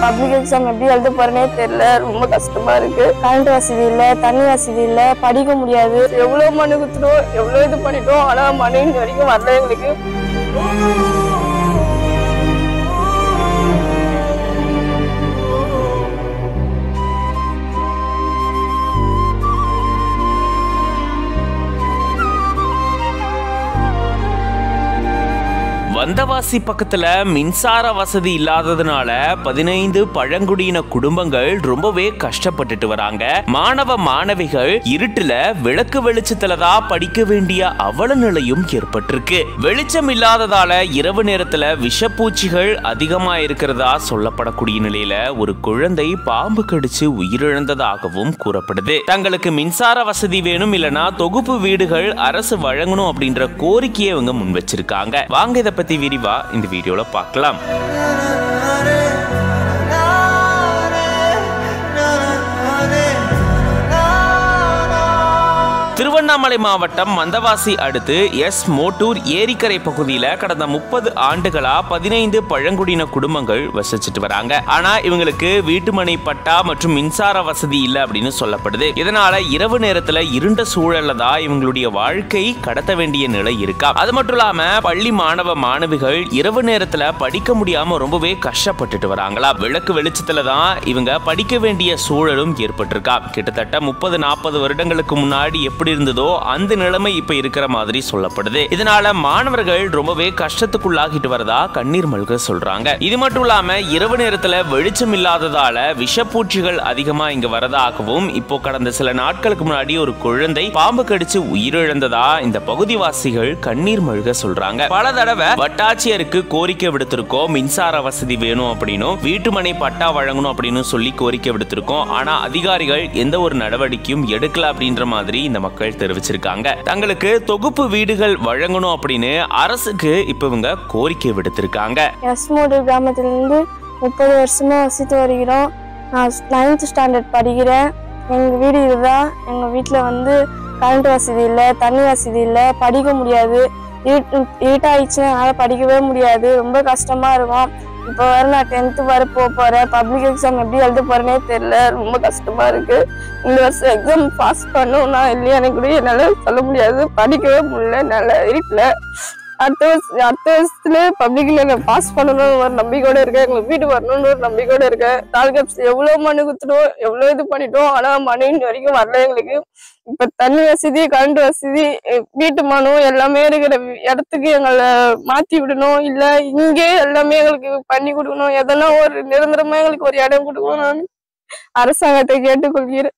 public exam எப்படி எழுத போறேனே தெரியல ரொம்ப கஷ்டமா இருக்கு கரண்ட் வசதி இல்ல தண்ணி வசதி இல்ல படிக்க முடியாது எவ்வளவு மனு குத்துட்டோம் எவ்வளவு இது பண்ணிட்டோம் ஆனா மனு இன்ன வரைக்கும் வரல எங்களுக்கு வந்தவாசி பக்கத்துல மின்சார வசதி இல்லாததுனால பதினைந்து பழங்குடியின குடும்பங்கள் ரொம்பவே கஷ்டப்பட்டுட்டு வராங்க மாணவ மாணவிகள் இருட்டுல விளக்கு வெளிச்சத்துல தான் படிக்க வேண்டிய அவல நிலையும் ஏற்பட்டிருக்கு வெளிச்சம் இல்லாததால இரவு நேரத்துல விஷப்பூச்சிகள் அதிகமா இருக்கிறதா சொல்லப்படக்கூடிய நிலையில ஒரு குழந்தை பாம்பு கடிச்சு உயிரிழந்ததாகவும் கூறப்படுது தங்களுக்கு மின்சார வசதி வேணும் இல்லனா தொகுப்பு வீடுகள் அரசு வழங்கணும் அப்படின்ற கோரிக்கையை இவங்க முன் வச்சிருக்காங்க வாங்க இதை பத்தி விரிவா இந்த வீடியோல பார்க்கலாம் திருவண்ணாமலை மாவட்டம் மந்தவாசி அடுத்து எஸ் மோட்டூர் ஏரிக்கரை பகுதியில கடந்த முப்பது ஆண்டுகளா பதினைந்து பழங்குடியின குடும்பங்கள் வசிச்சுட்டு வராங்க ஆனா இவங்களுக்கு வீட்டுமனை பட்டா மற்றும் மின்சார வசதி இல்ல அப்படின்னு சொல்லப்படுது இதனால இரவு நேரத்துல இருண்ட சூழல்ல தான் இவங்களுடைய வாழ்க்கை கடத்த வேண்டிய நிலை இருக்கா அது மட்டும் இல்லாம பள்ளி மாணவ மாணவிகள் இரவு நேரத்துல படிக்க முடியாம ரொம்பவே கஷ்டப்பட்டுட்டு வராங்களா விளக்கு வெளிச்சத்துல தான் இவங்க படிக்க வேண்டிய சூழலும் ஏற்பட்டிருக்கா கிட்டத்தட்ட முப்பது நாற்பது வருடங்களுக்கு முன்னாடி எப்படி இருந்ததோ அந்த நிலைமை இப்ப இருக்கிற மாதிரி சொல்லப்படுது இதனால மாணவர்கள் ரொம்பவே கஷ்டத்துக்குள்ளாகிட்டு வரதா கண்ணீர் மல்க சொல்றாங்க இது மட்டும் இல்லாம இரவு நேரத்துல வெளிச்சம் இல்லாததால விஷப்பூச்சிகள் அதிகமா இங்க வரதாகவும் இப்போ கடந்த சில நாட்களுக்கு முன்னாடி ஒரு குழந்தை பாம்பு கடிச்சு உயிரிழந்ததா இந்த பகுதிவாசிகள் கண்ணீர் மல்க சொல்றாங்க பல தடவை வட்டாட்சியருக்கு கோரிக்கை விடுத்திருக்கோம் மின்சார வசதி வேணும் அப்படின்னும் வீட்டுமனை பட்டா வழங்கணும் அப்படின்னு சொல்லி கோரிக்கை விடுத்திருக்கோம் ஆனா அதிகாரிகள் எந்த ஒரு நடவடிக்கையும் எடுக்கல அப்படின்ற மாதிரி இந்த மக்கள் தெரிவிச்சிருக்காங்க தங்களுக்கு தொகுப்பு வீடுகள் வழங்கணும் அப்படின்னு அரசுக்கு இப்ப இவங்க கோரிக்கை விடுத்திருக்காங்க எஸ்மோடு கிராமத்திலிருந்து முப்பது வருஷமா வசித்து வருகிறோம் நான் நைன்த் ஸ்டாண்டர்ட் படிக்கிறேன் எங்க வீடு இதுதான் எங்க வீட்டில் வந்து கரண்ட் வசதி இல்லை தண்ணி வசதி இல்லை படிக்க முடியாது இருட்டு இருட்டாயிடுச்சுன்னா என்னால் படிக்கவே முடியாது ரொம்ப கஷ்டமா இருக்கும் இப்போ வர நான் டென்த்து வர போக போகிறேன் பப்ளிக் எக்ஸாம் எப்படி எழுத போறேனே தெரியல ரொம்ப கஷ்டமா இருக்கு இந்த வருஷம் எக்ஸாம் பாஸ் பண்ணணும்னா இல்லையா எனக்கு கூட என்னால் சொல்ல முடியாது படிக்கவே முடியல என்னால் இருட்டில் அடுத்த வருஷம் அடுத்த வருஷத்துல பப்ளிக்ல நான் பாஸ் பண்ணணும்னு ஒரு நம்பிக்கையோட இருக்கேன் எங்களுக்கு வீடு வரணும்னு ஒரு நம்பிக்கையோட இருக்கேன் தாலுகா எவ்வளவு மனு குத்துட்டோம் எவ்வளவு இது பண்ணிட்டோம் ஆனா மனு இன்ன வரைக்கும் வரல எங்களுக்கு இப்ப தண்ணி வசதி கரண்ட் வசதி அஹ் வீட்டு மனு எல்லாமே இருக்கிற வி- இடத்துக்கு எங்களை மாத்தி விடணும் இல்ல இங்கே எல்லாமே எங்களுக்கு பண்ணி கொடுக்கணும் எதனா ஒரு நிரந்தரமா எங்களுக்கு ஒரு இடம் கொடுக்கணும் நான் அரசாங்கத்தை கேட்டுக்கொள்கிறேன்